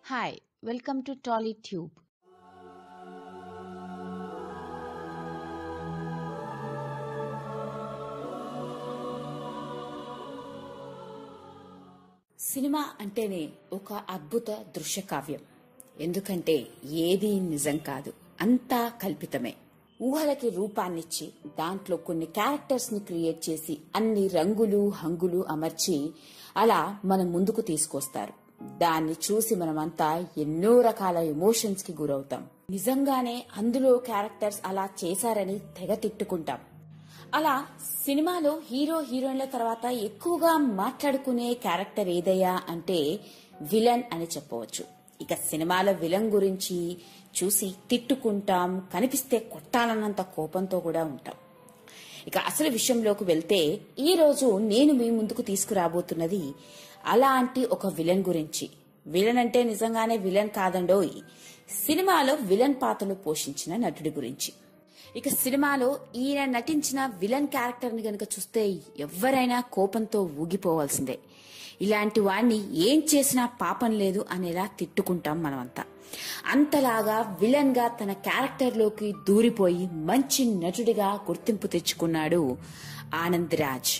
Hi, welcome to TollyTube. సినిమా అంటేనే ఒక అద్భుత దృశ్య కావ్యం ఎందుకంటే ఏదీ నిజం కాదు అంతా కల్పితమే ఊహలకి రూపాన్నిచ్చి దాంట్లో కొన్ని క్యారెక్టర్స్ ని క్రియేట్ చేసి అన్ని రంగులు హంగులు అమర్చి అలా మన ముందుకు తీసుకొస్తారు దాన్ని చూసి మనమంతా ఎన్నో రకాల ఎమోషన్స్ కి గురవుతాం నిజంగానే అందులో క్యారెక్టర్స్ అలా చేశారని తెగ తిట్టుకుంటాం అలా సినిమాలో హీరో హీరోయిన్ల తర్వాత ఎక్కువగా మాట్లాడుకునే క్యారెక్టర్ ఏదయ్యా అంటే విలన్ అని చెప్పవచ్చు ఇక సినిమాల విలన్ గురించి చూసి తిట్టుకుంటాం కనిపిస్తే కొట్టాలన్నంత కోపంతో కూడా ఉంటాం ఇక అసలు విషయంలోకి వెళ్తే ఈ రోజు నేను మీ ముందుకు తీసుకురాబోతున్నది అలాంటి ఒక విలన్ గురించి విలన్ అంటే నిజంగానే విలన్ కాదండోయ్ సినిమాలో విలన్ పాత్రలు పోషించిన నటుడి గురించి ఇక సినిమాలో ఈయన నటించిన విలన్ క్యారెక్టర్ ని గనక చూస్తే ఎవరైనా కోపంతో ఊగిపోవాల్సిందే ఇలాంటి వాణ్ణి ఏం చేసినా పాపం లేదు అనేలా తిట్టుకుంటాం మనమంతా అంతలాగా విలన్ గా తన క్యారెక్టర్ లోకి దూరిపోయి మంచి నటుడిగా గుర్తింపు తెచ్చుకున్నాడు ఆనంద్ రాజ్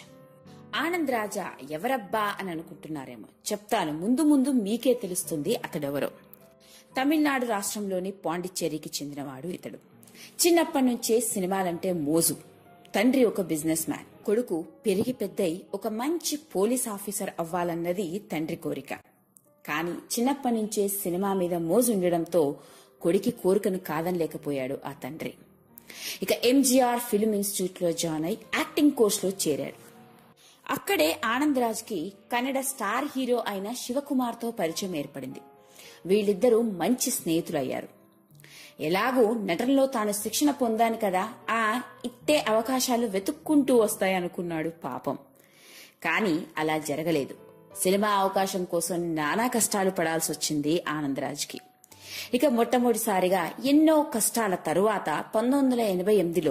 ఆనంద్ రాజా ఎవరబ్బా అని అనుకుంటున్నారేమో చెప్తాను ముందు ముందు మీకే తెలుస్తుంది అతడెవరో తమిళనాడు రాష్ట్రంలోని పాండిచ్చేరికి చెందినవాడు ఇతడు చిన్నప్పటి నుంచే సినిమాలంటే మోజు తండ్రి ఒక బిజినెస్ మ్యాన్ కొడుకు పెరిగి పెద్దయి ఒక మంచి పోలీస్ ఆఫీసర్ అవ్వాలన్నది తండ్రి కోరిక కానీ చిన్నప్పటి నుంచే సినిమా మీద మోజు ఉండడంతో కొడుకి కోరికను కాదనలేకపోయాడు ఆ తండ్రి ఇక ఎంజీఆర్ ఫిల్మ్ ఇన్స్టిట్యూట్ లో జాయిన్ అయి యాక్టింగ్ కోర్స్ లో చేరాడు అక్కడే ఆనంద్ రాజ్ కి కన్నడ స్టార్ హీరో అయిన శివకుమార్ తో పరిచయం ఏర్పడింది వీళ్ళిద్దరూ మంచి స్నేహితులయ్యారు ఎలాగూ నటనలో తాను శిక్షణ పొందాను కదా ఆ ఇట్టే అవకాశాలు వెతుక్కుంటూ వస్తాయనుకున్నాడు పాపం కానీ అలా జరగలేదు సినిమా అవకాశం కోసం నానా కష్టాలు పడాల్సి వచ్చింది ఆనందరాజ్కి ఇక మొట్టమొదటిసారిగా ఎన్నో కష్టాల తరువాత పంతొమ్మిది వందల ఎనభై ఎనిమిదిలో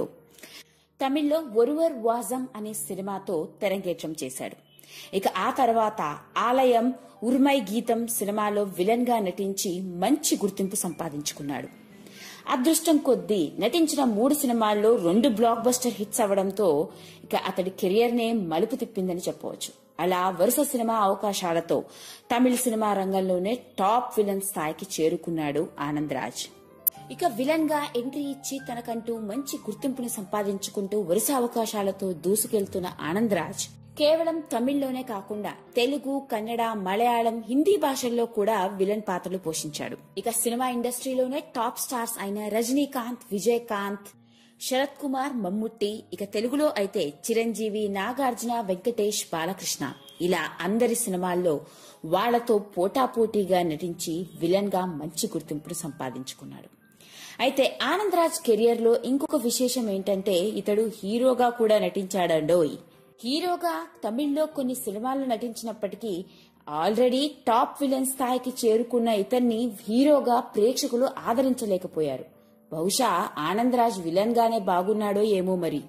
తమిళ్లో ఒరువర్ వాజం అనే సినిమాతో తెరంగేట్రం చేశాడు ఇక ఆ తర్వాత ఆలయం ఉర్మై గీతం సినిమాలో విలన్ గా నటించి మంచి గుర్తింపు సంపాదించుకున్నాడు అదృష్టం కొద్దీ నటించిన మూడు సినిమాల్లో రెండు బ్లాక్ బస్టర్ హిట్స్ అవడంతో ఇక అతడి కెరియర్ నే మలుపు తిప్పిందని చెప్పవచ్చు అలా వరుస సినిమా అవకాశాలతో తమిళ సినిమా రంగంలోనే టాప్ విలన్ స్థాయికి చేరుకున్నాడు ఆనంద్ రాజ్ ఇక విలన్ గా ఎంట్రీ ఇచ్చి తనకంటూ మంచి గుర్తింపుని సంపాదించుకుంటూ వరుస అవకాశాలతో దూసుకెళ్తున్న ఆనంద్ రాజ్ కేవలం తమిళ్లోనే కాకుండా తెలుగు కన్నడ మలయాళం హిందీ భాషల్లో కూడా విలన్ పాత్రలు పోషించాడు ఇక సినిమా ఇండస్ట్రీలోనే టాప్ స్టార్స్ అయిన రజనీకాంత్ విజయకాంత్ శరత్ కుమార్ మమ్ముట్టి ఇక తెలుగులో అయితే చిరంజీవి నాగార్జున వెంకటేష్ బాలకృష్ణ ఇలా అందరి సినిమాల్లో వాళ్లతో పోటాపోటీగా నటించి విలన్ గా మంచి గుర్తింపును సంపాదించుకున్నాడు అయితే ఆనంద్ రాజ్ కెరియర్ లో ఇంకొక విశేషం ఏంటంటే ఇతడు హీరోగా కూడా నటించాడండోయ్ హీరోగా తమిళ్లో కొన్ని సినిమాల్లో నటించినప్పటికీ ఆల్రెడీ టాప్ విలన్ స్థాయికి చేరుకున్న ఇతన్ని హీరోగా ప్రేక్షకులు ఆదరించలేకపోయారు బహుశా ఆనందరాజ్ విలన్ గానే బాగున్నాడో ఏమో మరి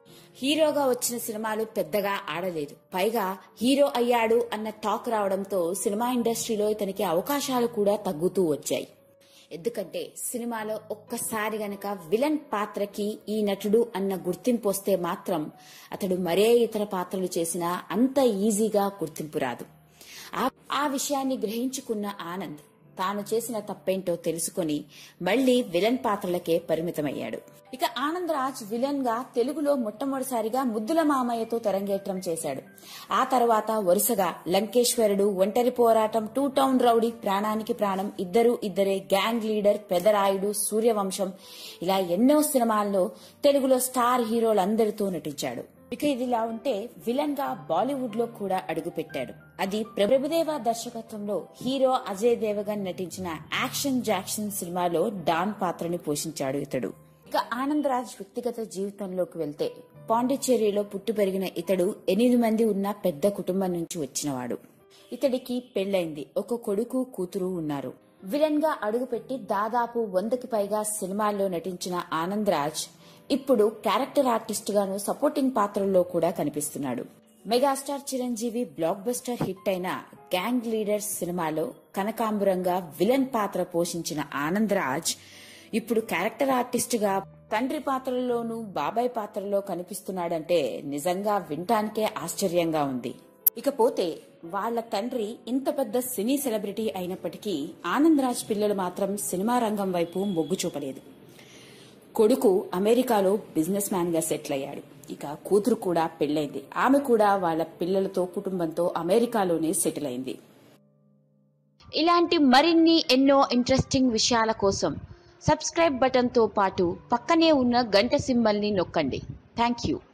హీరోగా వచ్చిన సినిమాలు పెద్దగా ఆడలేదు పైగా హీరో అయ్యాడు అన్న టాక్ రావడంతో సినిమా ఇండస్ట్రీలో ఇతనికి అవకాశాలు కూడా తగ్గుతూ వచ్చాయి ఎందుకంటే సినిమాలో ఒక్కసారి గనక విలన్ పాత్రకి ఈ నటుడు అన్న గుర్తింపు వస్తే మాత్రం అతడు మరే ఇతర పాత్రలు చేసినా అంత ఈజీగా గుర్తింపు రాదు ఆ- ఆ విషయాన్ని గ్రహించుకున్న ఆనంద్ తాను చేసిన తప్పేంటో తెలుసుకొని మళ్లీ విలన్ పాత్రలకే పరిమితమయ్యాడు ఇక ఆనంద్ రాజ్ విలన్ గా తెలుగులో మొట్టమొదటిసారిగా ముద్దుల మామయ్యతో తెరంగేట్రం చేశాడు ఆ తర్వాత వరుసగా లంకేశ్వరుడు ఒంటరి పోరాటం టూ టౌన్ రౌడీ ప్రాణానికి ప్రాణం ఇద్దరు ఇద్దరే గ్యాంగ్ లీడర్ పెదరాయుడు సూర్యవంశం ఇలా ఎన్నో సినిమాల్లో తెలుగులో స్టార్ హీరోలందరితో నటించాడు ఇక ఇదిలా ఉంటే విలన్ గా బాలీవుడ్ లో కూడా అడుగుపెట్టాడు అది ప్రభుదేవ దర్శకత్వంలో హీరో అజయ్ దేవగన్ నటించిన యాక్షన్ జాక్షన్ సినిమాలో డాన్ పాత్రని పోషించాడు ఇతడు ఇక ఆనంద్ రాజ్ వ్యక్తిగత జీవితంలోకి వెళ్తే పాండిచ్చేరిలో పుట్టి పెరిగిన ఇతడు ఎనిమిది మంది ఉన్న పెద్ద కుటుంబం నుంచి వచ్చినవాడు ఇతడికి పెళ్లైంది ఒక కొడుకు కూతురు ఉన్నారు విలన్ గా అడుగుపెట్టి దాదాపు వందకి పైగా సినిమాల్లో నటించిన ఆనంద్ రాజ్ ఇప్పుడు క్యారెక్టర్ ఆర్టిస్ట్ గాను సపోర్టింగ్ పాత్రల్లో కూడా కనిపిస్తున్నాడు megastar Chiranjeevi blockbuster hit అయిన గ్యాంగ్ లీడర్ సినిమాలో కనకాంబరంగా విలన్ పాత్ర పోషించిన ఆనందరాజ్ ఇప్పుడు క్యారెక్టర్ ఆర్టిస్టుగా తండ్రి పాత్రలోనూ బాబాయ్ పాత్రలో కనిపిస్తున్నాడంటే నిజంగా వినటానికే ఆశ్చర్యంగా ఉంది ఇకపోతే వాళ్ళ తండ్రి ఇంత పెద్ద సినీ సెలబ్రిటీ అయినప్పటికీ ఆనందరాజ్ పిల్లలు మాత్రం సినిమా రంగం వైపు మొగ్గు చూపలేదు కొడుకు అమెరికాలో బిజినెస్ మ్యాన్ గా సెటిల్ అయ్యాడు ఇక కూతురు కూడా పెళ్ళైంది ఆమె కూడా వాళ్ళ పిల్లలతో కుటుంబంతో అమెరికాలోనే సెటిల్ అయింది ఇలాంటి మరిన్ని ఎన్నో ఇంట్రెస్టింగ్ విషయాల కోసం సబ్స్క్రైబ్ బటన్తో పాటు పక్కనే ఉన్న గంట సింబల్ని నొక్కండి థ్యాంక్ యూ